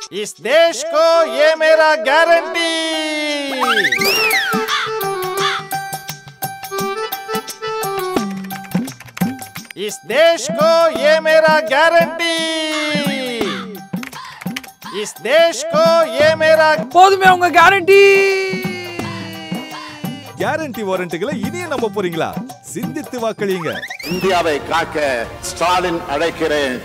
इस देश को ये मेरा गारंटी इस देश को ये मेरा गारंटी इस देश को ये मेरा போதுமே உங்க கேரண்டி கேரண்டி வாரண்ட்டுகளை இனியும் நம்ப போறீங்களா சிந்தித்து வாக்களியுங்க இந்தியாவை காக்க ஸ்டாலின் அழைக்கிறேன்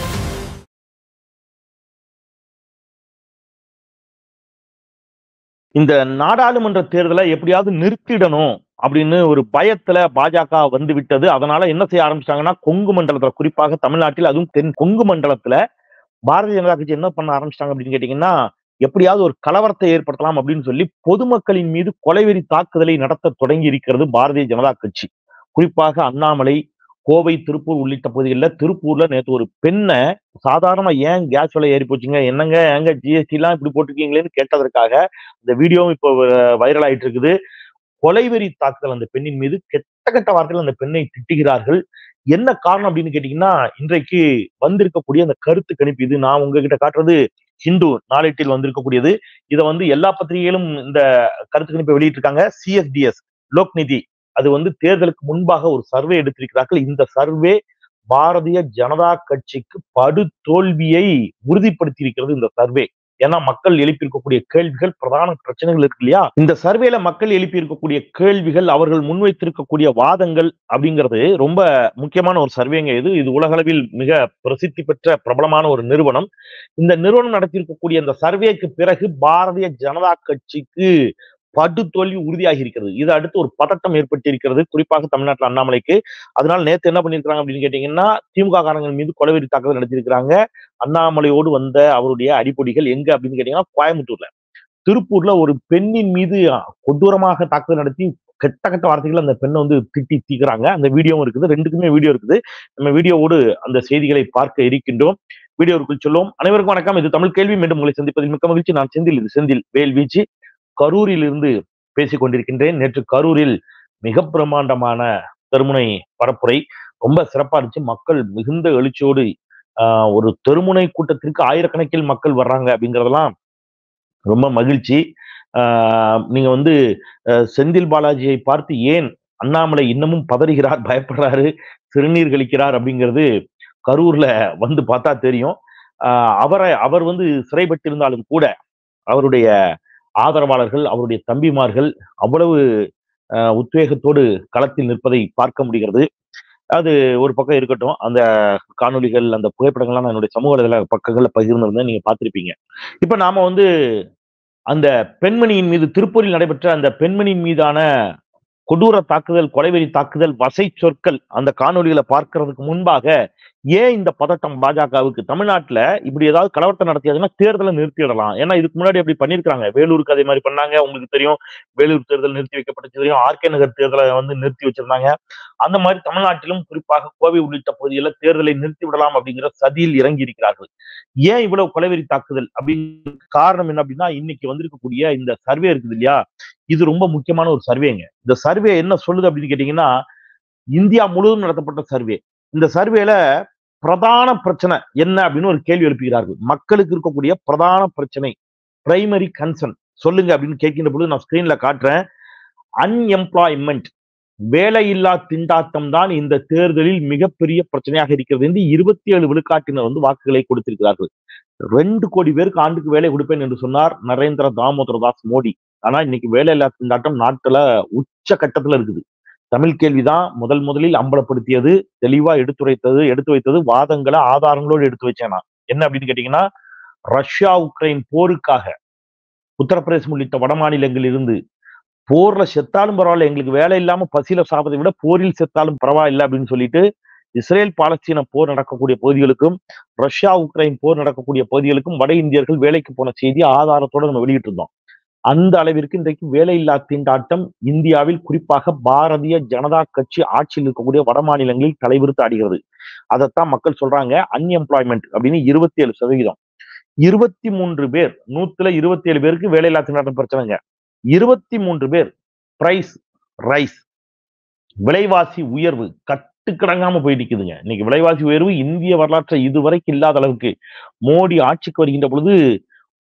இந்த நாடாளுமன்ற தேர்தலை எப்படியாவது நிறுத்திடணும் அப்படின்னு ஒரு பயத்துல பாஜக வந்து விட்டது அதனால என்ன செய்ய ஆரம்பிச்சிட்டாங்கன்னா கொங்கு மண்டலத்துல குறிப்பாக தமிழ்நாட்டில் அதுவும் தென் கொங்கு மண்டலத்துல பாரதிய ஜனதா கட்சி என்ன பண்ண ஆரம்பிச்சிட்டாங்க அப்படின்னு கேட்டீங்கன்னா எப்படியாவது ஒரு கலவரத்தை ஏற்படுத்தலாம் அப்படின்னு சொல்லி பொதுமக்களின் மீது கொலைவெறி தாக்குதலை நடத்த தொடங்கி இருக்கிறது பாரதிய ஜனதா கட்சி குறிப்பாக அண்ணாமலை கோவை திருப்பூர் உள்ளிட்ட பகுதிகளில் திருப்பூர்ல நேற்று ஒரு பெண்ணை சாதாரண ஏன் கேஸ் விலை ஏறி போச்சுங்க என்னங்க ஏங்க ஜிஎஸ்டி எல்லாம் இப்படி போட்டிருக்கீங்களேன்னு கேட்டதற்காக இந்த வீடியோவும் இப்போ வைரல் ஆயிட்டு இருக்குது கொலைவெறி தாக்குதல் அந்த பெண்ணின் மீது கெட்ட கெட்ட வார்த்தையில் அந்த பெண்ணை திட்டுகிறார்கள் என்ன காரணம் அப்படின்னு கேட்டீங்கன்னா இன்றைக்கு வந்திருக்கக்கூடிய அந்த கருத்து கணிப்பு இது நான் உங்ககிட்ட காட்டுறது ஹிந்து நாளேட்டில் வந்திருக்கக்கூடியது இதை வந்து எல்லா பத்திரிகைகளும் இந்த கருத்து கணிப்பை வெளியிட்டிருக்காங்க சிஎஸ்டிஎஸ் லோக்நிதி அது வந்து தேர்தலுக்கு முன்பாக ஒரு சர்வே எடுத்திருக்கிறார்கள் இந்த சர்வே பாரதிய ஜனதா கட்சிக்கு படு தோல்வியை உறுதிப்படுத்தி இருக்கிறது இந்த சர்வே ஏன்னா மக்கள் எழுப்பி இருக்கக்கூடிய கேள்விகள் பிரதான பிரச்சனைகள் இருக்கு இல்லையா இந்த சர்வேல மக்கள் எழுப்பி இருக்கக்கூடிய கேள்விகள் அவர்கள் முன்வைத்திருக்கக்கூடிய வாதங்கள் அப்படிங்கிறது ரொம்ப முக்கியமான ஒரு சர்வேங்க இது இது உலகளவில் மிக பிரசித்தி பெற்ற பிரபலமான ஒரு நிறுவனம் இந்த நிறுவனம் நடத்தியிருக்கக்கூடிய இந்த சர்வேக்கு பிறகு பாரதிய ஜனதா கட்சிக்கு படு தோல்வி உறுதியாகி இருக்கிறது இது அடுத்து ஒரு பதட்டம் ஏற்பட்டிருக்கிறது குறிப்பாக தமிழ்நாட்டில் அண்ணாமலைக்கு அதனால நேத்து என்ன பண்ணிருக்காங்க அப்படின்னு கேட்டீங்கன்னா திமுக காரங்கள் மீது கொலைவெறி தாக்குதல் நடத்தியிருக்கிறாங்க அண்ணாமலையோடு வந்த அவருடைய அடிப்பொடிகள் எங்க அப்படின்னு கேட்டீங்கன்னா கோயம்புத்தூர்ல திருப்பூர்ல ஒரு பெண்ணின் மீது கொடூரமாக தாக்குதல் நடத்தி கெட்ட கெட்ட வார்த்தைகள் அந்த பெண்ணை வந்து திட்டி தீக்குறாங்க அந்த வீடியோவும் இருக்குது ரெண்டுக்குமே வீடியோ இருக்குது நம்ம வீடியோவோடு அந்த செய்திகளை பார்க்க இருக்கின்றோம் வீடியோவுக்குள் சொல்லுவோம் அனைவருக்கும் வணக்கம் இது தமிழ் கேள்வி மீண்டும் உங்களை சந்திப்பதில் மிக்க மகிழ்ச்சி நான் செந்தில் இது செந்தில் வேல்வீச்சு கரூரில் இருந்து பேசிக் கொண்டிருக்கின்றேன் நேற்று கரூரில் மிக பிரம்மாண்டமான தெருமுனை பரப்புரை ரொம்ப சிறப்பா இருந்துச்சு மக்கள் மிகுந்த எழுச்சியோடு ஆஹ் ஒரு தெருமுனை கூட்டத்திற்கு ஆயிரக்கணக்கில் மக்கள் வர்றாங்க அப்படிங்கறதெல்லாம் ரொம்ப மகிழ்ச்சி ஆஹ் நீங்க வந்து அஹ் செந்தில் பாலாஜியை பார்த்து ஏன் அண்ணாமலை இன்னமும் பதறுகிறார் பயப்படுறாரு சிறுநீர் கழிக்கிறார் அப்படிங்கிறது கரூர்ல வந்து பார்த்தா தெரியும் ஆஹ் அவரை அவர் வந்து சிறைப்பட்டிருந்தாலும் கூட அவருடைய ஆதரவாளர்கள் அவருடைய தம்பிமார்கள் அவ்வளவு ஆஹ் உத்வேகத்தோடு களத்தில் நிற்பதை பார்க்க முடிகிறது அது ஒரு பக்கம் இருக்கட்டும் அந்த காணொளிகள் அந்த புகைப்படங்கள்லாம் நான் என்னுடைய சமூக வலைதள பக்கங்கள்ல பகிர்ந்திருந்தேன் நீங்க பார்த்திருப்பீங்க இப்ப நாம வந்து அந்த பெண்மணியின் மீது திருப்பூரில் நடைபெற்ற அந்த பெண்மணியின் மீதான கொடூர தாக்குதல் கொலைவெறி தாக்குதல் வசை சொற்கள் அந்த காணொலிகளை பார்க்கறதுக்கு முன்பாக ஏன் இந்த பதட்டம் பாஜகவுக்கு தமிழ்நாட்டுல இப்படி ஏதாவது கலவரத்தை நடத்தியாதுன்னா தேர்தலை நிறுத்திடலாம் ஏன்னா இதுக்கு முன்னாடி அப்படி பண்ணிருக்காங்க வேலூருக்கு அதே மாதிரி பண்ணாங்க உங்களுக்கு தெரியும் வேலூர் தேர்தல் நிறுத்தி வைக்கப்பட்டது தெரியும் ஆர்கே நகர் தேர்தலை வந்து நிறுத்தி வச்சிருந்தாங்க அந்த மாதிரி தமிழ்நாட்டிலும் குறிப்பாக கோவை உள்ளிட்ட பகுதிகளில் தேர்தலை நிறுத்தி விடலாம் அப்படிங்கிற சதியில் இறங்கி இருக்கிறார்கள் ஏன் இவ்வளவு கொலைவெறி தாக்குதல் அப்படிங்கிற காரணம் என்ன அப்படின்னா இன்னைக்கு வந்திருக்கக்கூடிய இந்த சர்வே இருக்குது இல்லையா இது ரொம்ப முக்கியமான ஒரு சர்வேங்க இந்த சர்வே என்ன சொல்லுது அப்படின்னு கேட்டீங்கன்னா இந்தியா முழுவதும் நடத்தப்பட்ட சர்வே இந்த சர்வேல பிரதான பிரச்சனை என்ன அப்படின்னு ஒரு கேள்வி எழுப்புகிறார்கள் மக்களுக்கு இருக்கக்கூடிய பிரதான பிரச்சனை பிரைமரி கன்சர்ன் சொல்லுங்க அப்படின்னு கேட்கின்ற பொழுது நான் ஸ்கிரீன்ல காட்டுறேன் அன்எம்ப்ளாய்மெண்ட் வேலையில்லா திண்டாட்டம் தான் இந்த தேர்தலில் மிகப்பெரிய பிரச்சனையாக இருக்கிறது என்று இருபத்தி ஏழு விழுக்காட்டினர் வந்து வாக்குகளை கொடுத்திருக்கிறார்கள் ரெண்டு கோடி பேருக்கு ஆண்டுக்கு வேலை கொடுப்பேன் என்று சொன்னார் நரேந்திர தாமோதர தாஸ் மோடி ஆனா இன்னைக்கு வேலையில்லா திண்டாட்டம் நாட்டுல உச்ச கட்டத்துல இருக்குது தமிழ் கேள்விதான் முதல் முதலில் அம்பலப்படுத்தியது தெளிவா எடுத்துரைத்தது எடுத்து வைத்தது வாதங்களை ஆதாரங்களோடு எடுத்து வச்சேன் நான் என்ன அப்படின்னு கேட்டீங்கன்னா ரஷ்யா உக்ரைன் போருக்காக உத்தரப்பிரதேசம் உள்ளிட்ட வட மாநிலங்களில் இருந்து போர்ல செத்தாலும் பரவாயில்ல எங்களுக்கு வேலை இல்லாம பசியில சாப்பிட்டதை விட போரில் செத்தாலும் பரவாயில்லை அப்படின்னு சொல்லிட்டு இஸ்ரேல் பாலஸ்தீன போர் நடக்கக்கூடிய பகுதிகளுக்கும் ரஷ்யா உக்ரைன் போர் நடக்கக்கூடிய பகுதிகளுக்கும் வட இந்தியர்கள் வேலைக்கு போன செய்தி ஆதாரத்தோட நம்ம வெளியிட்டு இருந்தோம் அந்த அளவிற்கு இன்றைக்கு வேலையில்லா திண்டாட்டம் இந்தியாவில் குறிப்பாக பாரதிய ஜனதா கட்சி ஆட்சியில் இருக்கக்கூடிய வட மாநிலங்களில் தலைவிரித்து ஆடுகிறது அதைத்தான் மக்கள் சொல்றாங்க அன்எம்ப்ளாய்மெண்ட் அப்படின்னு இருபத்தி ஏழு சதவீதம் இருபத்தி மூன்று பேர் நூத்துல இருபத்தி ஏழு பேருக்கு வேலையில்லா திண்டாட்டம் பிரச்சனைங்க இருபத்தி மூன்று பேர் பிரைஸ் ரைஸ் விலைவாசி உயர்வு கட்டுக்கடங்காம போயிட்டு இருக்குதுங்க இன்னைக்கு விலைவாசி உயர்வு இந்திய வரலாற்றை இதுவரைக்கும் இல்லாத அளவுக்கு மோடி ஆட்சிக்கு வருகின்ற பொழுது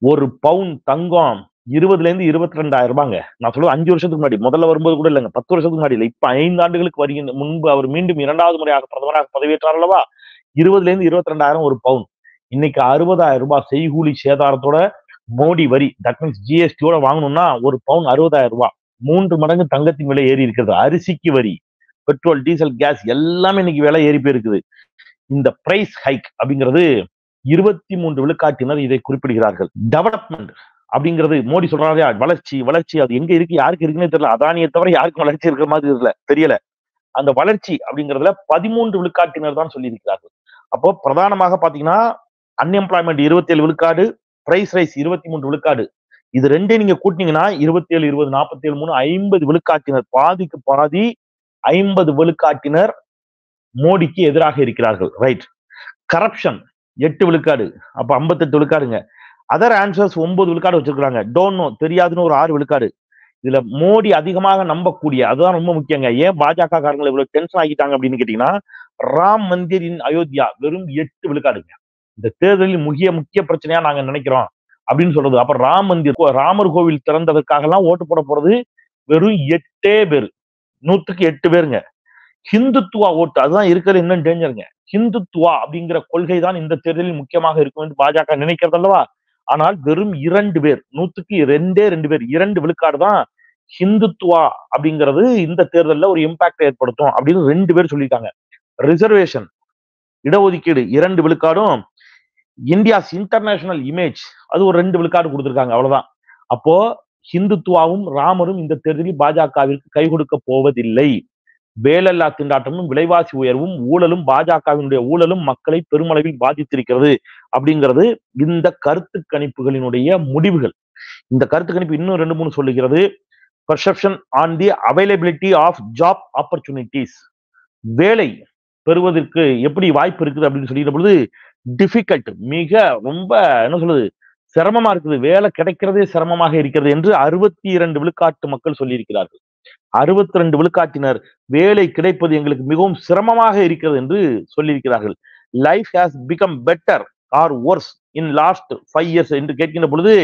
ஒரு பவுன் தங்கம் இருபதுல இருந்து இருபத்தி ரெண்டாயிரம் ரூபாங்க நான் சொல்றது அஞ்சு வருஷத்துக்கு முன்னாடி முதல்ல வரும்போது கூட இல்லைங்க பத்து வருஷத்துக்கு முன்னாடி இல்லை இப்ப ஐந்து ஆண்டுகளுக்கு வருகின்ற முன்பு அவர் மீண்டும் இரண்டாவது முறையாக பிரதமராக பதவியேற்றார் அல்லவா இருபதுல இருந்து இருபத்தி ரெண்டாயிரம் ஒரு பவுன் இன்னைக்கு அறுபதாயிரம் ரூபாய் செய்கூலி சேதாரத்தோட மோடி வரி தட் மீன்ஸ் ஜிஎஸ்டியோட வாங்கணும்னா ஒரு பவுன் அறுபதாயிரம் ரூபாய் மூன்று மடங்கு தங்கத்தின் விலை ஏறி இருக்கிறது அரிசிக்கு வரி பெட்ரோல் டீசல் கேஸ் எல்லாமே இன்னைக்கு விலை ஏறி போயிருக்குது இந்த பிரைஸ் ஹைக் அப்படிங்கிறது இருபத்தி மூன்று விழுக்காட்டினர் இதை குறிப்பிடுகிறார்கள் டெவலப்மெண்ட் அப்படிங்கிறது மோடி சொல்றாரு வளர்ச்சி வளர்ச்சி அது எங்க இருக்கு யாருக்கு இருக்குன்னே தெரியல அதானியை தவிர யாருக்கும் வளர்ச்சி இருக்கிற மாதிரி தெரியல தெரியல அந்த வளர்ச்சி அப்படிங்கிறதுல பதிமூன்று விழுக்காட்டினர் தான் சொல்லியிருக்கிறார்கள் அப்போ பிரதானமாக பாத்தீங்கன்னா அன்எம்ப்ளாய்மெண்ட் இருபத்தி ஏழு விழுக்காடு பிரைஸ் ரைஸ் இருபத்தி மூன்று விழுக்காடு இது ரெண்டே நீங்க கூட்டினீங்கன்னா இருபத்தி ஏழு இருபது நாற்பத்தி ஏழு மூணு ஐம்பது விழுக்காட்டினர் பாதிக்கு பாதி ஐம்பது விழுக்காட்டினர் மோடிக்கு எதிராக இருக்கிறார்கள் ரைட் கரப்ஷன் எட்டு விழுக்காடு அப்ப ஐம்பத்தெட்டு விழுக்காடுங்க அதர் ஆன்சர்ஸ் ஒன்பது விழுக்காடு வச்சிருக்காங்க டோன்னோ தெரியாதுன்னு ஒரு ஆறு விழுக்காடு இதுல மோடி அதிகமாக நம்பக்கூடிய அதுதான் ரொம்ப முக்கியங்க ஏன் பாஜக காரங்களை இவ்வளவு டென்ஷன் ஆகிட்டாங்க அப்படின்னு கேட்டீங்கன்னா ராம் மந்திர் இன் அயோத்தியா வெறும் எட்டு விழுக்காடுங்க இந்த தேர்தலில் முக்கிய முக்கிய பிரச்சனையா நாங்க நினைக்கிறோம் அப்படின்னு சொல்றது அப்ப ராம் மந்திர் கோ- ராமர் கோவில் திறந்ததற்காக எல்லாம் ஓட்டு போட போறது வெறும் எட்டே பேர் நூத்துக்கு எட்டு பேருங்க ஹிந்துத்துவா ஓட்டு அதுதான் இருக்கிறது இன்னும் டேஞ்சருங்க ஹிந்துத்துவா அப்படிங்கிற கொள்கை தான் இந்த தேர்தலில் முக்கியமாக இருக்கும் என்று பாஜக நினைக்கிறது அல்லவா ஆனால் வெறும் இரண்டு பேர் நூத்துக்கு ரெண்டே ரெண்டு பேர் இரண்டு விழுக்காடு தான் ஹிந்துத்துவா அப்படிங்கிறது இந்த தேர்தல்ல ஒரு இம்பாக்ட் ஏற்படுத்தும் அப்படின்னு ரெண்டு பேர் சொல்லிட்டாங்க ரிசர்வேஷன் இடஒதுக்கீடு இரண்டு விழுக்காடும் இந்தியாஸ் இன்டர்நேஷனல் இமேஜ் அது ஒரு ரெண்டு விழுக்காடு கொடுத்திருக்காங்க அவ்வளவுதான் அப்போ ஹிந்துத்துவாவும் ராமரும் இந்த தேர்தலில் பாஜகவிற்கு கை கொடுக்க போவதில்லை வேலல்லா திண்டாட்டமும் விலைவாசி உயர்வும் ஊழலும் பாஜகவினுடைய ஊழலும் மக்களை பெருமளவில் பாதித்திருக்கிறது அப்படிங்கிறது இந்த கருத்து கணிப்புகளினுடைய முடிவுகள் இந்த கருத்து கணிப்பு இன்னும் ரெண்டு மூணு சொல்லுகிறது perception on the availability of job opportunities வேலை பெறுவதற்கு எப்படி வாய்ப்பு இருக்குது அப்படின்னு சொல்லிக்கிற பொழுது டிஃபிகல்ட் மிக ரொம்ப என்ன சொல்லுது சிரமமா இருக்குது வேலை கிடைக்கிறதே சிரமமாக இருக்கிறது என்று அறுபத்தி இரண்டு விழுக்காட்டு மக்கள் சொல்லியிருக்கிறார்கள் அறுபத்தி ரெண்டு விழுக்காட்டினர் வேலை கிடைப்பது எங்களுக்கு மிகவும் சிரமமாக இருக்கிறது என்று சொல்லியிருக்கிறார்கள் life has become better or worse in last five years என்று கேட்கின்ற பொழுது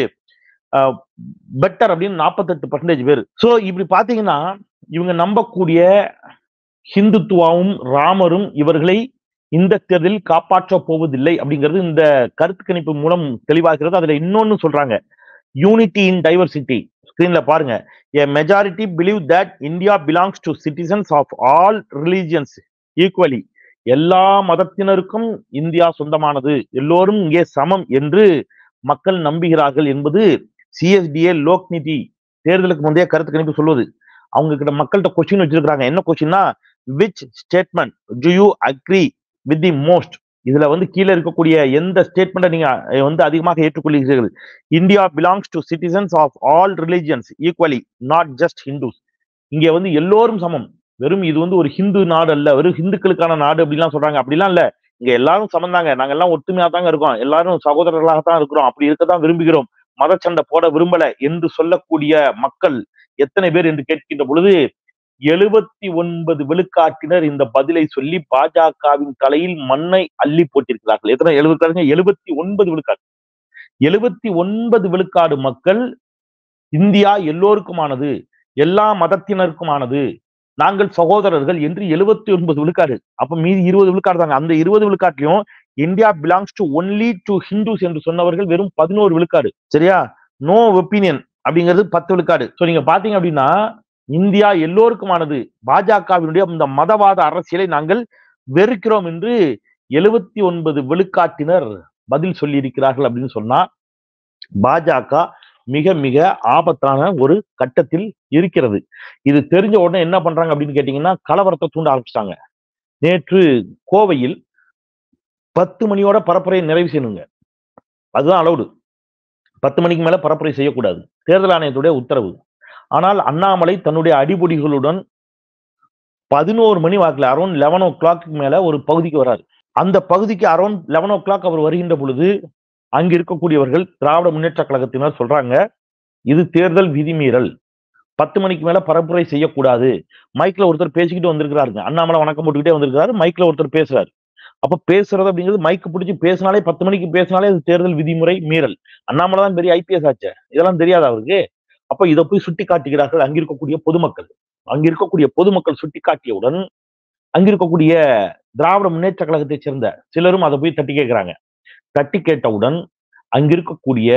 பெட்டர் அப்படின்னு நாற்பத்தெட்டு பர்சன்டேஜ் பேர் ஸோ இப்படி பாத்தீங்கன்னா இவங்க நம்பக்கூடிய ஹிந்துத்துவாவும் ராமரும் இவர்களை இந்த தேர்தலில் காப்பாற்ற போவதில்லை அப்படிங்கிறது இந்த கருத்து கணிப்பு மூலம் தெளிவாகிறது அதுல இன்னொன்னு சொல்றாங்க யூனிட்டி இன் டைவர்சிட்டி ஸ்கிரீன்ல பாருங்க a majority believe that India belongs to citizens of all religions equally எல்லா மதத்தினருக்கும் இந்தியா சொந்தமானது எல்லோரும் இங்கே சமம் என்று மக்கள் நம்புகிறார்கள் என்பது சிஎஸ்டிஏ லோக்நிதி தேர்தலுக்கு முந்தைய கருத்து கணிப்பு சொல்வது அவங்க கிட்ட மக்கள்கிட்ட கொஸ்டின் வச்சிருக்காங்க என்ன கொஸ்டின்னா which statement do you agree with the most இதுல வந்து கீழே இருக்கக்கூடிய எந்த ஸ்டேட்மெண்ட்டை நீங்க அஹ், வந்து அதிகமாக ஏற்றுக்கொள்கிறீர்கள் India belongs to citizens of all religions equally not just Hindus இங்க வந்து எல்லோரும் சமம் வெறும் இது வந்து ஒரு ஹிந்து நாடு அல்ல வெறும் ஹிந்துக்களுக்கான நாடு அப்படிலாம் சொல்றாங்க அப்படிலாம் இல்ல இங்க எல்லாரும் சமந்தாங்க நாங்க எல்லாம் ஒற்றுமையா தாங்க இருக்கோம் எல்லாரும் சகோதரர்களாக தான் இருக்கிறோம் அப்படி இருக்க தான் விரும்புகிறோம் மதச்சண்டை போட விரும்பல என்று சொல்லக்கூடிய மக்கள் எத்தனை பேர் என்று கேட்கின்ற பொழுது எழுபத்தி ஒன்பது விழுக்காட்டினர் இந்த பதிலை சொல்லி பாஜகவின் தலையில் மண்ணை அள்ளி போட்டிருக்கிறார்கள் எத்தனை எழுபத்தி எழுபத்தி ஒன்பது விழுக்காடு எழுபத்தி ஒன்பது விழுக்காடு மக்கள் இந்தியா எல்லோருக்குமானது எல்லா மதத்தினருக்குமானது நாங்கள் சகோதரர்கள் என்று எழுபத்தி ஒன்பது விழுக்காடு அப்ப மீதி இருபது விழுக்காடு தாங்க அந்த இருபது விழுக்காட்டிலும் India belongs to only to Hindus என்று சொன்னவர்கள் வெறும் பதினோரு விழுக்காடு சரியா நோ ஒப்பீனியன் அப்படிங்கிறது பத்து விழுக்காடு சோ நீங்க பாத்தீங்க அப்படின்னா இந்தியா எல்லோருக்குமானது பாஜகவினுடைய இந்த மதவாத அரசியலை நாங்கள் வெறுக்கிறோம் என்று எழுபத்தி ஒன்பது விழுக்காட்டினர் பதில் சொல்லி இருக்கிறார்கள் அப்படின்னு சொன்னா பாஜக மிக மிக ஆபத்தான ஒரு கட்டத்தில் இருக்கிறது இது தெரிஞ்ச உடனே என்ன பண்றாங்க அப்படின்னு கேட்டீங்கன்னா கலவரத்தை தூண்ட ஆரம்பிச்சிட்டாங்க நேற்று கோவையில் பத்து மணியோட பரப்புரையை நிறைவு செய்யணுங்க அதுதான் அலௌடு பத்து மணிக்கு மேல பரப்புரை செய்யக்கூடாது தேர்தல் ஆணையத்துடைய உத்தரவு ஆனால் அண்ணாமலை தன்னுடைய அடிபொடிகளுடன் பதினோரு மணி வாக்குல அரௌண்ட் லெவன் ஓ கிளாக் மேல ஒரு பகுதிக்கு வராரு அந்த பகுதிக்கு அரௌண்ட் லெவன் ஓ கிளாக் அவர் வருகின்ற பொழுது அங்க இருக்கக்கூடியவர்கள் திராவிட முன்னேற்ற கழகத்தினர் சொல்றாங்க இது தேர்தல் விதிமீறல் பத்து மணிக்கு மேல பரப்புரை செய்யக்கூடாது மைக்ல ஒருத்தர் பேசிக்கிட்டு வந்திருக்கிறாருங்க அண்ணாமலை வணக்கம் போட்டுக்கிட்டே வந்திருக்காரு மைக்ல ஒருத்தர் பேசுறாரு அப்ப பேசுறது அப்படிங்கிறது மைக்கு பிடிச்சி பேசினாலே பத்து மணிக்கு பேசினாலே அது தேர்தல் விதிமுறை மீறல் அண்ணாமலை தான் பெரிய ஐபிஎஸ் ஆச்சு இதெல்லாம் தெரியாது அவருக்கு அப்ப இதை போய் சுட்டி காட்டுகிறார்கள் அங்க இருக்கக்கூடிய பொதுமக்கள் அங்க இருக்கக்கூடிய பொதுமக்கள் சுட்டி காட்டியவுடன் அங்க இருக்கக்கூடிய திராவிட முன்னேற்ற கழகத்தைச் சேர்ந்த சிலரும் அதை போய் தட்டி கேட்கிறாங்க தட்டி கேட்டவுடன் அங்க இருக்கக்கூடிய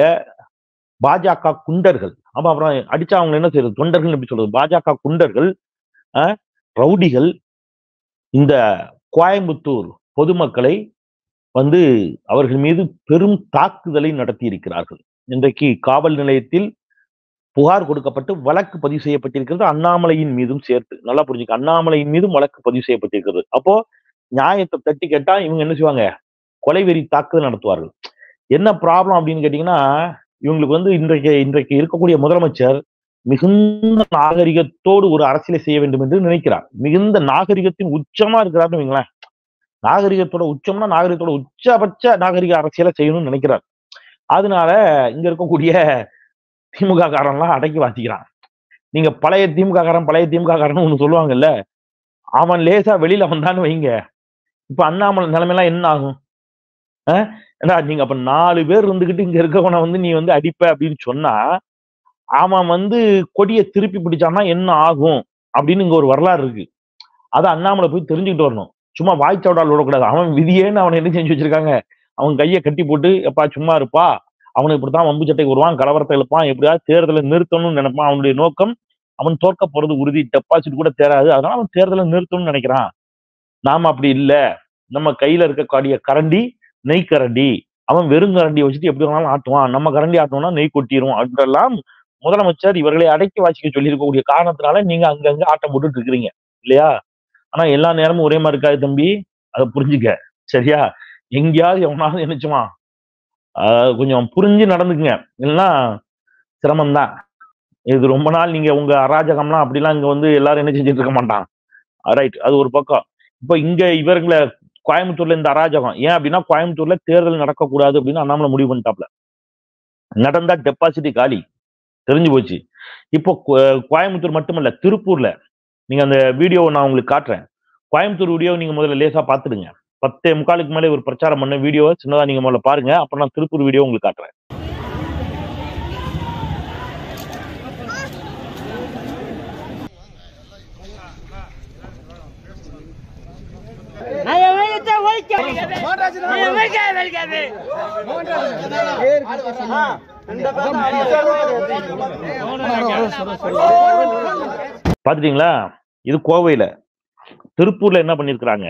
பாஜக குண்டர்கள் அப்ப அப்புறம் அடிச்சா அவங்க என்ன செய்யறது தொண்டர்கள் எப்படி சொல்றது பாஜக குண்டர்கள் அஹ், ரவுடிகள் இந்த கோயம்புத்தூர் பொதுமக்களை வந்து அவர்கள் மீது பெரும் தாக்குதலை நடத்தி இருக்கிறார்கள் இன்றைக்கு காவல் நிலையத்தில் புகார் கொடுக்கப்பட்டு வழக்கு பதிவு செய்யப்பட்டிருக்கிறது அண்ணாமலையின் மீதும் சேர்த்து நல்லா புரிஞ்சுக்க அண்ணாமலையின் மீதும் வழக்கு பதிவு செய்யப்பட்டிருக்கிறது அப்போ நியாயத்தை தட்டி கேட்டா இவங்க என்ன செய்வாங்க கொலைவெறி தாக்குதல் நடத்துவார்கள் என்ன ப்ராப்ளம் அப்படின்னு கேட்டீங்கன்னா இவங்களுக்கு வந்து இன்றைக்கு இன்றைக்கு இருக்கக்கூடிய முதலமைச்சர் மிகுந்த நாகரிகத்தோடு ஒரு அரசியலை செய்ய வேண்டும் என்று நினைக்கிறார் மிகுந்த நாகரிகத்தின் உச்சமா இருக்கிறார்னு வைங்களேன் நாகரிகத்தோட உச்சம்னா நாகரிகத்தோட உச்சபட்ச நாகரிக அரசியலை செய்யணும்னு நினைக்கிறார் அதனால இங்க இருக்கக்கூடிய திமுக காரன்லாம் அடக்கி வாசிக்கிறான் நீங்க பழைய திமுக காரன் பழைய திமுக காரன் ஒண்ணு சொல்லுவாங்கல்ல அவன் லேசா வெளியில வந்தான்னு வைங்க இப்ப அண்ணாமலை நிலைமையெல்லாம் என்ன ஆகும் அஹ்? ஏண்டா நீங்க அப்ப நாலு பேர் இருந்துகிட்டு இங்க இருக்கவனை வந்து நீ வந்து அடிப்ப அப்படின்னு சொன்னா அவன் வந்து கொடியை திருப்பி பிடிச்சான்னா என்ன ஆகும் அப்படின்னு இங்க ஒரு வரலாறு இருக்கு அதை அண்ணாமலை போய் தெரிஞ்சுக்கிட்டு வரணும் சும்மா வாய்ச்சவடால் விடக்கூடாது அவன் விதியேன்னு அவனை என்ன செஞ்சு வச்சிருக்காங்க அவன் கையை கட்டி போட்டு எப்பா சும்மா இருப்பா அவனுக்கு இப்படித்தான் வம்பு சட்டைக்கு வருவான் கலவரத்தை இழுப்பான் எப்படியாவது தேர்தலை நிறுத்தணும்னு நினைப்பான் அவனுடைய நோக்கம் அவன் தோற்க போறது உறுதி டெபாசிட் கூட தேராது அதனால அவன் தேர்தலை நிறுத்தணும்னு நினைக்கிறான் நாம அப்படி இல்ல நம்ம கையில இருக்கக்கூடிய கரண்டி நெய் கரண்டி அவன் வெறும் கரண்டியை வச்சுட்டு எப்படி வேணாலும் ஆட்டுவான் நம்ம கரண்டி ஆட்டணும்னா நெய் கொட்டிரும் அப்படின்றெல்லாம் முதலமைச்சர் இவர்களை அடக்கி வாசிக்க சொல்லியிருக்கக்கூடிய காரணத்தினால நீங்க அங்கங்க ஆட்டம் போட்டுட்டு இருக்கிறீங்க இல்லையா ஆனா எல்லா நேரமும் ஒரே மாதிரி இருக்காது தம்பி அதை புரிஞ்சுக்க சரியா எங்கேயாவது எவனாவது நினைச்சுவான் ஆஹ் கொஞ்சம் புரிஞ்சு நடந்துக்குங்க இல்லைன்னா சிரமம்தான் இது ரொம்ப நாள் நீங்க உங்க அராஜகம்லாம் அப்படிலாம் இங்க வந்து எல்லாரும் என்ன செஞ்சுட்டு இருக்க மாட்டான் ரைட் அது ஒரு பக்கம் இப்போ இங்க இவர்களை கோயம்புத்தூர்ல இந்த அராஜகம் ஏன் அப்படின்னா கோயம்புத்தூர்ல தேர்தல் நடக்கக்கூடாது அப்படின்னு அண்ணாமலை முடிவு பண்ணிட்டாப்ல நடந்தா டெபாசிட் காலி தெரிஞ்சு போச்சு இப்போ கோ- கோயம்புத்தூர் மட்டுமல்ல திருப்பூர்ல நீங்க அந்த வீடியோவை நான் உங்களுக்கு காட்டுறேன் கோயம்புத்தூர் வீடியோ நீங்க முதல்ல லேசா பாத்துடுங்க பத்தே முக்காலுக்கு மேலே ஒரு பிரச்சாரம் பண்ண வீடியோவை சின்னதா நீங்க முதல்ல பாருங்க அப்புறம் நான் திருப்பூர் வீடியோ உங்களுக்கு காட்டுறேன் நயவயத்தை ஒழிக்க நயவயத்தை ஒழிக்காது. பாத்துட்டீங்களா இது கோவையில திருப்பூர்ல என்ன பண்ணிருக்கிறாங்க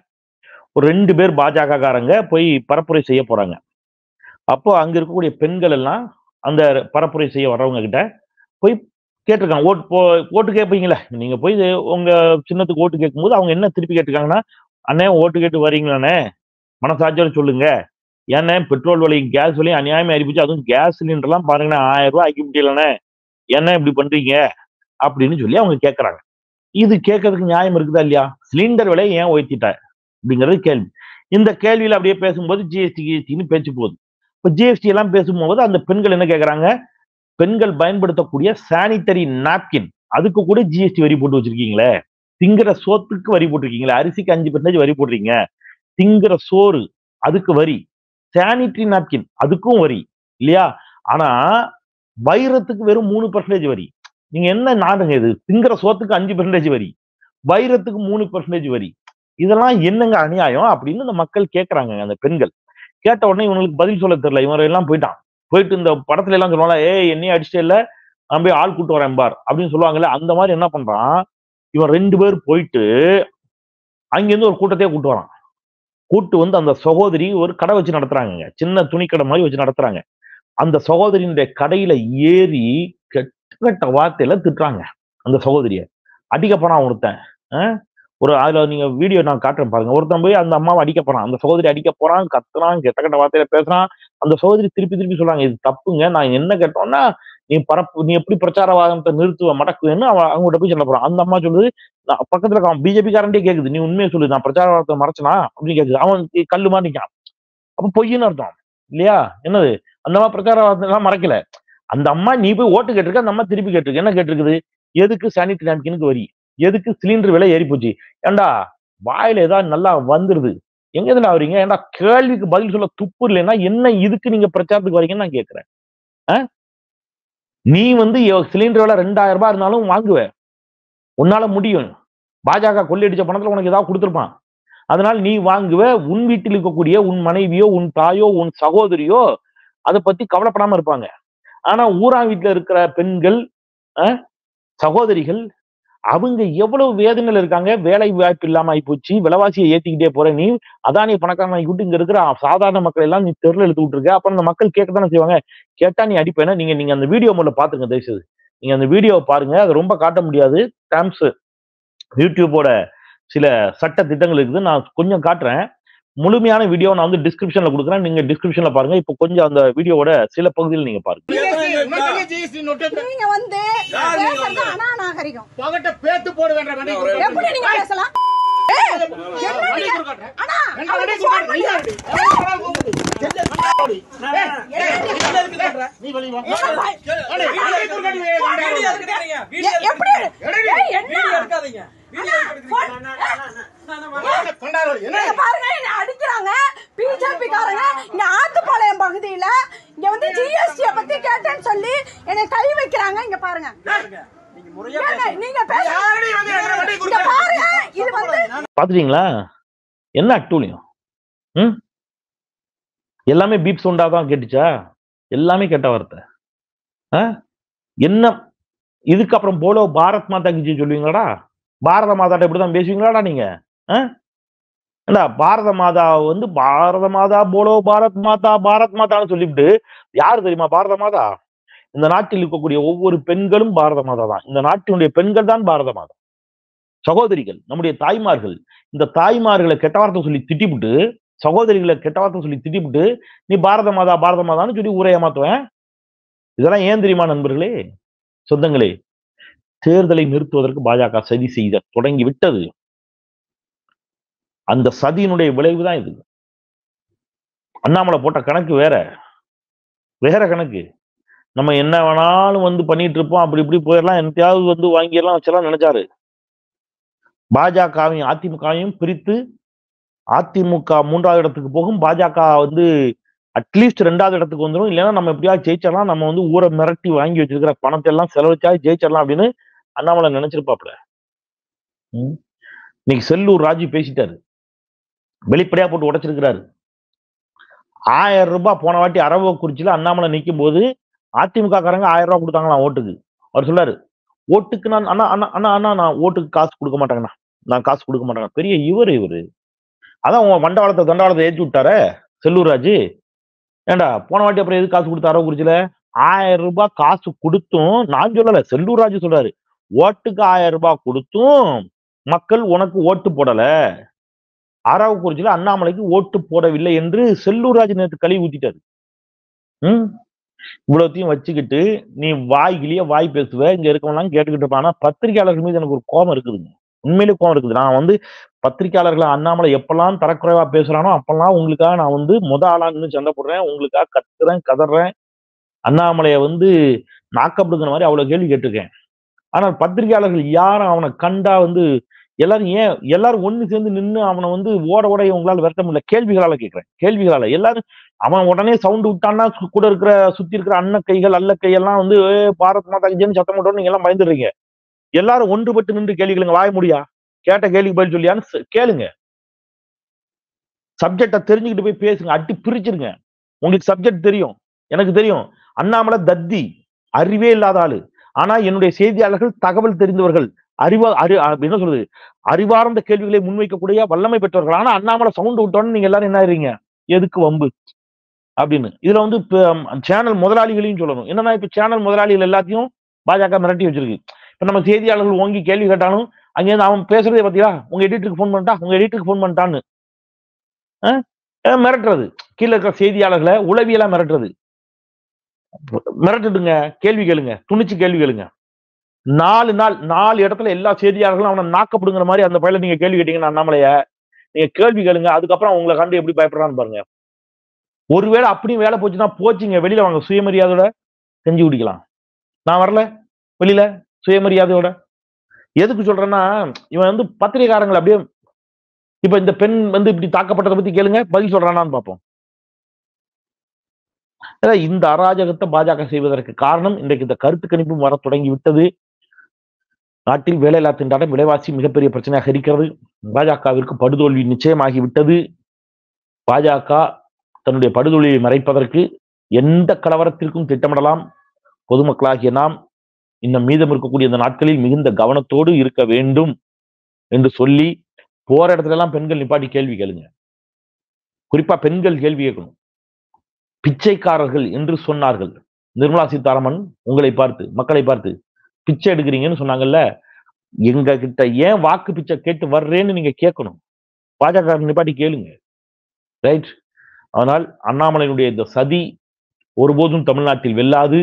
ஒரு ரெண்டு பேர் பாஜக காரங்க போய் பரப்புரை செய்ய போறாங்க அப்போ அங்க இருக்கக்கூடிய பெண்கள் எல்லாம் அந்த பரப்புரை செய்ய வர்றவங்க கிட்ட போய் கேட்டிருக்காங்க ஓட்டு போ ஓட்டு கேட்பீங்களே நீங்க போய் இது உங்க சின்னத்துக்கு ஓட்டு கேட்கும்போது அவங்க என்ன திருப்பி கேட்டிருக்காங்கன்னா அண்ணே ஓட்டு கேட்டு வரீங்களாண்ணே மனசாட்சியோட சொல்லுங்க ஏண்ணே பெட்ரோல் விலையும் கேஸ் விலையும் அநியாயமா அறிவிச்சு அதுவும் கேஸ் சிலிண்டர்லாம் பாருங்கண்ணே ஆயிரம் ரூபாய் ஆக்கி முடியலண்ணே என்ன இப்படி பண்றீங்க அப்படின்னு சொல்லி அவங்க கேட்கறாங்க இது கேட்கறதுக்கு நியாயம் இருக்குதா இல்லையா சிலிண்டர் விலை ஏன் உயர்த்திட்ட அப்படிங்கிறது கேள்வி இந்த கேள்வியில அப்படியே பேசும்போது ஜிஎஸ்டி ஜிஎஸ்டின்னு பேச்சு போகுது இப்போ ஜிஎஸ்டி எல்லாம் பேசும்போது அந்த பெண்கள் என்ன கேட்கறாங்க பெண்கள் பயன்படுத்தக்கூடிய சானிட்டரி நாப்கின் அதுக்கு கூட ஜிஎஸ்டி வரி போட்டு வச்சிருக்கீங்களே திங்கிற சோத்துக்கு வரி போட்டிருக்கீங்களே அரிசிக்கு அஞ்சு பர்சன்டேஜ் வரி போடுறீங்க திங்கிற சோறு அதுக்கு வரி சானிட்டரி நாப்கின் அதுக்கும் வரி இல்லையா ஆனா வைரத்துக்கு வெறும் மூணு பர்சன்டேஜ் வரி நீங்க என்ன நாடுங்க இது திங்கிற சோத்துக்கு அஞ்சு பர்சன்டேஜ் வரி வைரத்துக்கு மூணு பர்சன்டேஜ் வரி இதெல்லாம் என்னங்க அநியாயம் அப்படின்னு இந்த மக்கள் கேட்கறாங்க அந்த பெண்கள் கேட்ட உடனே இவங்களுக்கு பதில் சொல்ல தெரியல இவன் எல்லாம் போயிட்டான் போயிட்டு இந்த படத்துல எல்லாம் சொல்லுவாங்க ஏய் என்னையும் அடிச்சிட்டே இல்ல நான் போய் ஆள் கூட்டு வரேன் பார் அப்படின்னு சொல்லுவாங்கல்ல அந்த மாதிரி என்ன பண்றான் இவன் ரெண்டு பேர் போயிட்டு அங்கிருந்து ஒரு கூட்டத்தையே கூட்டு வரான் கூட்டு வந்து அந்த சகோதரி ஒரு கடை வச்சு நடத்துறாங்க சின்ன துணி கடை மாதிரி வச்சு நடத்துறாங்க அந்த சகோதரியினுடைய கடையில ஏறி கெட்ட கெட்ட வார்த்தையில திட்டுறாங்க அந்த சகோதரிய அடிக்க போறான் ஒருத்தன் அஹ்? ஒரு அதுல நீங்க வீடியோ நான் காட்டுறேன் பாருங்க ஒருத்தன் போய் அந்த அம்மாவை அடிக்க போறான் அந்த சகோதரி அடிக்க போறான் கத்துறான் கெட்ட கெட்ட வார்த்தையில பேசுறான் அந்த சகோதரி திருப்பி திருப்பி சொல்றாங்க இது தப்புங்க நான் என்ன கேட்டோம்னா நீ பரப்பு நீ எப்படி பிரச்சாரவாதத்தை நிறுத்துவ மடக்குவேன்னு அவன் அவங்ககிட்ட போய் சொல்ல போறான் அந்த அம்மா சொல்லுது நான் பக்கத்துல இருக்க பிஜேபி காரன்டே கேக்குது நீ உண்மையை சொல்லு நான் பிரச்சாரவாதத்தை மறைச்சனா அப்படின்னு கேக்குது அவன் கல்லு மாதிரி நிக்கான் அப்ப பொய்ன்னு அர்த்தம் இல்லையா என்னது அந்த அம்மா பிரச்சாரவாதத்தை எல்லாம் மறைக்கல அந்த அம்மா நீ போய் ஓட்டு கேட்டிருக்க அந்த அம்மா திருப்பி கேட்டிருக்கு என்ன கேட்டிருக்குது எதுக்கு சானிட்டரி நாப்கினுக்கு வரி எதுக்கு சிலிண்டர் விலை ஏறி போச்சு ஏண்டா வாயில ஏதாவது நல்லா வந்துருது எங்க இதுல ஆவறீங்க ஏன்டா கேள்விக்கு பதில் சொல்ல துப்பு இல்லைன்னா என்ன இதுக்கு நீங்க பிரச்சாரத்துக்கு வரீங்கன்னு நான் கேட்கிறேன் ஆ? நீ வந்து எவ்- சிலிண்டர் விலை ரெண்டாயிரம் ரூபாய் இருந்தாலும் வாங்குவ உன்னால முடியும் பாஜக கொள்ளையடிச்ச பணத்துல உனக்கு ஏதாவது கொடுத்துருப்பான் அதனால நீ வாங்குவ உன் வீட்டில் இருக்கக்கூடிய உன் மனைவியோ உன் தாயோ உன் சகோதரியோ அதை பத்தி கவலைப்படாம இருப்பாங்க ஆனா ஊரா வீட்டுல இருக்கிற பெண்கள் அஹ், சகோதரிகள் அவங்க எவ்வளவு வேதனையில இருக்காங்க வேலை வாய்ப்பு இல்லாம ஆயிப்போச்சு விலைவாசியை ஏத்திக்கிட்டே போற நீ அதானி பணக்காரன் ஆகிட்டு இங்க இருக்கிற சாதாரண மக்கள் எல்லாம் நீ தெருல எடுத்து விட்டுருக்க அப்ப அந்த மக்கள் கேட்க தானே செய்வாங்க கேட்டா நீ அடிப்பேன நீங்க நீங்க அந்த வீடியோ முதல்ல பாத்துங்க தயவுசெய்து நீங்க அந்த வீடியோவை பாருங்க அது ரொம்ப காட்ட முடியாது டேம்ஸ் யூடியூபோட சில சட்ட திட்டங்கள் இருக்குது நான் கொஞ்சம் காட்டுறேன் முழுமையான வீடியோ நான் வந்து டிஸ்கிரிப்ஷன்ல கொடுக்குறேன் நீங்க டிஸ்கிரிப்ஷன்ல பாருங்க இப்போ கொஞ்சம் அந்த வீடியோவோட சில பகுதியில் நீங்க பாருங்க நீங்க வந்து பேசுறது அநாநாகரிகம் பகட்ட பேத்து போட வேண்டாம் வண்டி எப்படி நீங்க பேசலாம் ஏய், என்ன நீங்க- அண்ணா, அவருக்கு phone பண்ணி- நீ வெளிய வா என்ன பா- அடே, அடே, குறுக்காடி வே- வேண்டாம். எ- எப்படி ஏய், என்ன phone- கொண்டாடு. என்ன இங்க பாருங்க என்ன அடிக்கிறாங்க பிஜேபி காரங்க இங்க ஆத்துப்பாளையம் பகுதியில இங்க வந்து ஜிஎஸ்டி பத்தி கேட்டேன்னு சொல்லி என்னை கை வைக்கிறாங்க இங்க பாருங்க ஏங்க, நீங்க பேச யாரடி வந்து என்ன வண்டி இங்க குறுக்காடி? பாருங்க இது வந்து பாத்துட்டீங்களா என்ன அட்டூழியம் ம் எல்லாமே பீப் சவுண்டா தான் கேட்டுச்சா எல்லாமே கெட்ட வார்த்தை ஆ? என்ன இதுக்கப்புறம் போலோ பாரத் மாதா கி சொல்லுவீங்களாடா பாரத மாதாட்ட இப்படிதான் பேசுவீங்களாடா நீங்க ஆ? ஏண்டா பாரத மாதா வந்து பாரத மாதா போலோ பாரத் மாதா பாரத் மாதான்னு சொல்லிவிட்டு யாரு தெரியுமா பாரத மாதா இந்த நாட்டில் இருக்கக்கூடிய ஒவ்வொரு பெண்களும் பாரத மாதா தான் இந்த நாட்டினுடைய பெண்கள் தான் பாரத மாதா சகோதரிகள் நம்முடைய தாய்மார்கள் இந்த தாய்மார்களை கெட்ட வார்த்தை சொல்லி திட்டிவிட்டு சகோதரிகளை கெட்ட வார்த்தை சொல்லி திட்டிவிட்டு நீ பாரத மாதா பாரத மாதான்னு சொல்லி ஊரை ஏமாத்துவேன் இதெல்லாம் ஏன் தெரியுமா நண்பர்களே சொந்தங்களே தேர்தலை நிறுத்துவதற்கு பாஜக சதி செய்த தொடங்கி விட்டது அந்த சதியினுடைய விளைவுதான் இது அண்ணாமலை போட்ட கணக்கு வேற வேற கணக்கு நம்ம என்ன வேணாலும் வந்து பண்ணிட்டு இருப்போம் அப்படி இப்படி போயிடலாம் என்னத்தையாவது வந்து வாங்கிடலாம் வச்சலாம் நினைச்சாரு பாஜகவையும் அதிமுகவையும் பிரித்து அதிமுக மூன்றாவது இடத்துக்கு போகும் பாஜக வந்து அட்லீஸ்ட் ரெண்டாவது இடத்துக்கு வந்துடும் இல்லைன்னா நம்ம எப்படியாவது ஜெயிச்சிடலாம் நம்ம வந்து ஊரை மிரட்டி வாங்கி வச்சிருக்கிற பணத்தை எல்லாம் செலவழிச்சா ஜெயிச்சிடலாம் அப்படின்னு அண்ணாமலை நினைச்சிருப்பாப்ல ம். இன்னைக்கு செல்லூர் ராஜு பேசிட்டாரு வெளிப்படையா போட்டு உடைச்சிருக்கிறாரு ஆயிரம் ரூபாய் போன வாட்டி அரவக்குறிச்சியில அண்ணாமலை நிற்கும் போது அதிமுக காரங்க ஆயிரம் ரூபாய் கொடுத்தாங்களாம் ஓட்டுக்கு அவர் சொல்லாரு ஓட்டுக்கு நான் அண்ணா அண்ணா அண்ணா அண்ணா நான் ஓட்டுக்கு காசு கொடுக்க மாட்டேங்கண்ணா நான் காசு கொடுக்க மாட்டேங்க பெரிய இவர் இவரு அதான் உங்க மண்டவாளத்தை தண்டவாளத்தை ஏற்றி விட்டாரே செல்லூர் ராஜு ஏண்டா போன வாட்டி அப்புறம் எது காசு கொடுத்தாரோ குறிச்சில ஆயிரம் ரூபாய் காசு கொடுத்தும் நான் சொல்லல செல்லூர் ராஜு சொல்றாரு ஓட்டுக்கு ஆயிரம் ரூபாய் கொடுத்தும் மக்கள் உனக்கு ஓட்டு போடல ஆறாவக்குறிச்சியில அண்ணாமலைக்கு ஓட்டு போடவில்லை என்று செல்லூர் ராஜு நேற்று கழுவி ஊத்திட்டாரு ம் இவ்வளவுத்தையும் வச்சுக்கிட்டு நீ வாய்கிலேயே வாய் பேசுவ இங்க இருக்கவங்களாம் கேட்டுக்கிட்டு இருப்பான் ஆனா பத்திரிகையாளர்கள் மீது எனக்கு ஒரு கோபம் இருக்குதுங்க உண்மையிலே கோபம் இருக்குது நான் வந்து பத்திரிகையாளர்களை அண்ணாமலை எப்பெல்லாம் தரக்குறைவா பேசுறானோ அப்பெல்லாம் உங்களுக்காக நான் வந்து முத ஆளா நின்னு சண்டை போடுறேன் உங்களுக்காக கத்துறேன் கதறேன் அண்ணாமலையை வந்து நாக்கப்படுங்கிற மாதிரி அவ்வளவு கேள்வி கேட்டிருக்கேன் ஆனால் பத்திரிகையாளர்கள் யாரும் அவனை கண்டா வந்து எல்லாரும் ஏன் எல்லாரும் ஒண்ணு சேர்ந்து நின்னு அவனை வந்து ஓட ஓட உங்களால விரட்ட முடியல கேள்விகளால கேட்கிறேன் கேள்விகளால எல்லாரும் அவன் உடனே சவுண்ட் விட்டான்னா சு- கூட இருக்கிற சுத்தி இருக்கிற அண்ணன் கைகள் அல்ல கையெல்லாம் வந்து "ஏ, பாரத் மாதா ஜென்னு சத்தம் போட்டோன்னு நீங்க எல்லாம் பயந்துடுறீங்க எல்லாரும் ஒன்றுபட்டு நின்று கேள்விகளுங்க வாய முடியா கேட்ட கேள்விக்கு பதில் சொல்லியான்னு ச- கேளுங்க சப்ஜெக்டை தெரிஞ்சுக்கிட்டு போய் பேசுங்க அட்டி பிரிச்சிருங்க உங்களுக்கு சப்ஜெக்ட் தெரியும் எனக்கு தெரியும் அண்ணாமலை தத்தி அறிவே இல்லாத ஆளு ஆனா என்னுடைய செய்தியாளர்கள் தகவல் தெரிந்தவர்கள் அறிவா அறி அ- என்ன சொல்றது அறிவார்ந்த கேள்விகளை முன்வைக்கக்கூடிய வல்லமை பெற்றவர்கள் ஆனா அண்ணாமலை சவுண்ட் விட்டோன்னு நீங்க எல்லாரும் என்ன ஆயிடுறீங்க எதுக்கு வம்பு அப்படின்னு இதுல வந்து சேனல் முதலாளிகளையும் சொல்லணும் என்னன்னா இப்ப சேனல் முதலாளிகள் எல்லாத்தையும் பாஜக மிரட்டி வச்சிருக்கு இப்ப நம்ம செய்தியாளர்கள் ஓங்கி கேள்வி கேட்டாலும் அங்கேருந்து அவன் பேசுறதே பாத்தியா உங்க எடிட்டருக்கு ஃபோன் பண்ணிட்டா உங்க எடிட்டருக்கு ஃபோன் பண்ணிட்டான்னு அஹ்? அஹ் மிரட்டுறது கீழே இருக்கிற செய்தியாளர்களை உளவியலா மிரட்டுறது மிரட்டுடுங்க கேள்வி கேளுங்க துணிச்சு கேள்வி கேளுங்க நாலு நாள் நாலு இடத்துல எல்லா செய்தியாளர்களும் அவனை நாக்கப்படுங்கிற மாதிரி அந்த பையில நீங்க கேள்வி கேட்டீங்கன்னா அண்ணாமலைய நீங்க கேள்வி கேளுங்க அதுக்கப்புறம் உங்களை கண்டு எப்படி பயப்படுறான்னு பாருங்க ஒருவேளை அப்படியும் வேலை போச்சுன்னா போச்சுங்க வெளியில வாங்க சுயமரியாதையோட செஞ்சு குடிக்கலாம் நான் வரல வெளியில சுயமரியாதையோட எதுக்கு சொல்றேன்னா இவன் வந்து பத்திரிகைக்காரங்களை அப்படியே இப்ப இந்த பெண் வந்து இப்படி தாக்கப்பட்டதை பத்தி கேளுங்க பதில் சொல்றானான்னு பார்ப்போம் அதான் இந்த அராஜகத்தை பாஜக செய்வதற்கு காரணம் இன்றைக்கு இந்த கருத்து கணிப்பும் வர தொடங்கி விட்டது நாட்டில் வேலையில்லா திண்டாட்டம் விலைவாசி மிகப்பெரிய பிரச்சனையாக இருக்கிறது பாஜகவிற்கு படுதோல்வி நிச்சயமாகி விட்டது பாஜக தன்னுடைய படுதோல்வியை மறைப்பதற்கு எந்த கலவரத்திற்கும் திட்டமிடலாம் பொதுமக்களாகிய நாம் இன்னும் மீதம் இருக்கக்கூடிய இந்த நாட்களில் மிகுந்த கவனத்தோடு இருக்க வேண்டும் என்று சொல்லி போற இடத்துல எல்லாம் பெண்கள் நிப்பாட்டி கேள்வி கேளுங்க குறிப்பா பெண்கள் கேள்வி கேட்கணும் பிச்சைக்காரர்கள் என்று சொன்னார்கள் நிர்மலா சீதாராமன் உங்களை பார்த்து மக்களை பார்த்து பிச்சை எடுக்கிறீங்கன்னு சொன்னாங்கல்ல எங்க கிட்ட ஏன் வாக்கு பிச்சை கேட்டு வர்றேன்னு நீங்க கேட்கணும் பாஜக நிப்பாட்டி கேளுங்க ரைட் அதனால் அண்ணாமலையினுடைய இந்த சதி ஒருபோதும் தமிழ்நாட்டில் வெல்லாது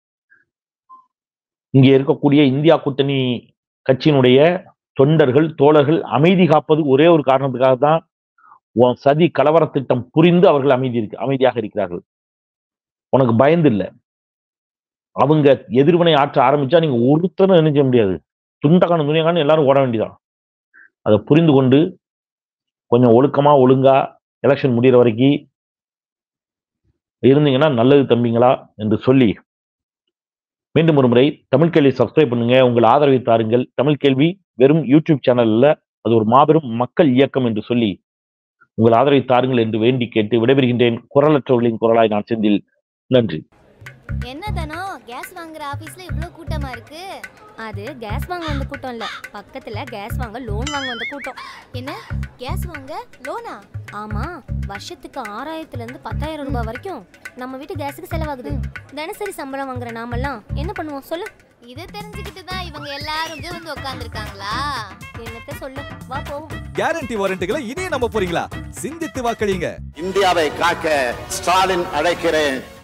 இங்கே இருக்கக்கூடிய இந்தியா கூட்டணி கட்சியினுடைய தொண்டர்கள் தோழர்கள் அமைதி காப்பது ஒரே ஒரு காரணத்துக்காக தான் உன் சதி கலவர திட்டம் புரிந்து அவர்கள் அமைதி இருக்கு அமைதியாக இருக்கிறார்கள் உனக்கு பயந்து இல்லை அவங்க எதிர்வினை ஆற்ற ஆரம்பிச்சா நீங்க ஒருத்தரும் நினைக்க முடியாது துண்டக்கான துணியக்கான எல்லாரும் ஓட வேண்டியதான் அதை புரிந்து கொண்டு கொஞ்சம் ஒழுக்கமா ஒழுங்கா எலெக்ஷன் முடிகிற வரைக்கும் இருந்தீங்கன்னா நல்லது தம்பிங்களா என்று சொல்லி மீண்டும் ஒரு முறை தமிழ் கேள்வி சப்ஸ்கிரைப் பண்ணுங்க உங்கள் ஆதரவை தாருங்கள் தமிழ் கேள்வி வெறும் யூடியூப் சேனல் அல்ல அது ஒரு மாபெரும் மக்கள் இயக்கம் என்று சொல்லி உங்கள் ஆதரவை தாருங்கள் என்று வேண்டி கேட்டு விடைபெறுகின்றேன் குரலற்றவர்களின் குரலாய் நான் செந்தில் நன்றி என்ன தானோ கேஸ் வாங்குற ஆபீஸ்ல இவ்ளோ கூட்டமா இருக்கு அது கேஸ் வாங்க வந்த கூட்டம் இல்ல பக்கத்துல கேஸ் வாங்க லோன் வாங்க வந்த கூட்டம் என்ன கேஸ் வாங்க லோனா ஆமா வருஷத்துக்கு ஆறாயிரத்துல இருந்து பத்தாயிரம் ரூபாய் வரைக்கும் நம்ம வீட்டு கேஸுக்கு செலவாகுது தினசரி சம்பளம் வாங்குற நாமெல்லாம் என்ன பண்ணுவோம் சொல்லு இதை தெரிஞ்சுக்கிட்டு தான் இவங்க எல்லாரும் இங்க வந்து உட்காந்துருக்காங்களா என்னத்த சொல்லு வா போவோம் கேரண்டி வாரண்டிகளை இனியும் நம்ப போறீங்களா சிந்தித்து வாக்களிங்க இந்தியாவை காக்க ஸ்டாலின் அழைக்கிறேன்